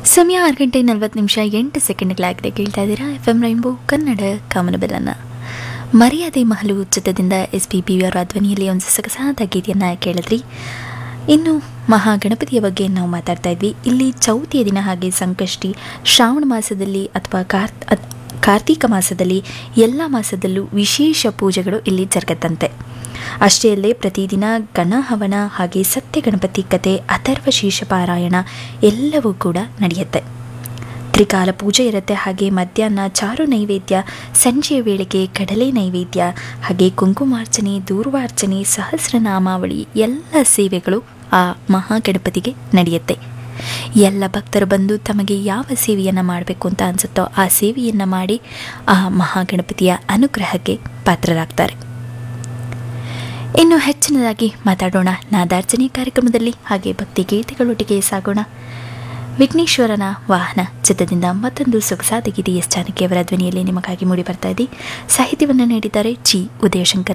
ಸಮಯ ಆರು ಗಂಟೆ ನಲವತ್ತು ನಿಮಿಷ ಎಂಟು ಸೆಕೆಂಡ್ಗಳಾಗಿದೆ ಕೇಳ್ತಾ ಇದ್ದೀರಾ ಎಫ್ ಎಂ ರೈನ್ಬೋ ಕನ್ನಡ ಕಾಮನಬೆಲ್ಲನ್ನು ಮರ್ಯಾದೆ ಮಹಲು ಚಿತ್ರದಿಂದ ಎಸ್ ಪಿ ಬಿ ಅವರ ಧ್ವನಿಯಲ್ಲಿ ಒಂದು ಸೊಗಸಾದ ಗೀತೆಯನ್ನು ಕೇಳಿದ್ರಿ ಇನ್ನು ಮಹಾಗಣಪತಿಯ ಬಗ್ಗೆ ನಾವು ಮಾತಾಡ್ತಾ ಇದ್ವಿ ಇಲ್ಲಿ ಚೌತಿಯ ದಿನ ಹಾಗೆ ಸಂಕಷ್ಟಿ ಶ್ರಾವಣ ಮಾಸದಲ್ಲಿ ಅಥವಾ ಕಾರ್ ಅತ್- ಕಾರ್ತೀಕ ಮಾಸದಲ್ಲಿ ಎಲ್ಲ ಮಾಸದಲ್ಲೂ ವಿಶೇಷ ಪೂಜೆಗಳು ಇಲ್ಲಿ ಜರುಗತ್ತಂತೆ ಅಷ್ಟೇ ಅಲ್ಲದೆ ಪ್ರತಿದಿನ ಗಣಹವನ ಹಾಗೆ ಸತ್ಯ ಗಣಪತಿ ಕತೆ ಅಥರ್ವ ಶೀರ್ಷ ಪಾರಾಯಣ ಎಲ್ಲವೂ ಕೂಡ ನಡೆಯುತ್ತೆ ತ್ರಿಕಾಲ ಪೂಜೆ ಇರುತ್ತೆ ಹಾಗೆ ಮಧ್ಯಾಹ್ನ ಚಾರು ನೈವೇದ್ಯ ಸಂಜೆಯ ವೇಳೆಗೆ ಕಡಲೆ ನೈವೇದ್ಯ ಹಾಗೆ ಕುಂಕುಮಾರ್ಚನೆ ದೂರ್ವಾರ್ಚನೆ ಸಹಸ್ರನಾಮಾವಳಿ ಎಲ್ಲ ಸೇವೆಗಳು ಆ ಮಹಾಗಣಪತಿಗೆ ನಡೆಯುತ್ತೆ ಎಲ್ಲ ಭಕ್ತರು ಬಂದು ತಮಗೆ ಯಾವ ಸೇವೆಯನ್ನು ಮಾಡಬೇಕು ಅಂತ ಅನಿಸುತ್ತೋ ಆ ಸೇವೆಯನ್ನು ಮಾಡಿ ಆ ಮಹಾಗಣಪತಿಯ ಅನುಗ್ರಹಕ್ಕೆ ಪಾತ್ರರಾಗ್ತಾರೆ ಇನ್ನು ಹೆಚ್ಚಿನದಾಗಿ ಮಾತಾಡೋಣ ನಾದಾರ್ಚನೆ ಕಾರ್ಯಕ್ರಮದಲ್ಲಿ ಹಾಗೆ ಭಕ್ತಿ ಗೀತೆಗಳೊಟ್ಟಿಗೆ ಸಾಗೋಣ ವಿಘ್ನೇಶ್ವರನ ವಾಹನ ಚಿತ್ರದಿಂದ ಮತ್ತೊಂದು ಸೊಗಸಾದ ಗೀತೆ ಎಸ್ ಜಾನಕಿ ಅವರ ಧ್ವನಿಯಲ್ಲಿ ನಿಮಗಾಗಿ ಮೂಡಿ ಬರ್ತಾ ಇದೆ ಸಾಹಿತ್ಯವನ್ನು ನೀಡಿದ್ದಾರೆ ಜಿ ಉದಯಶಂಕರ್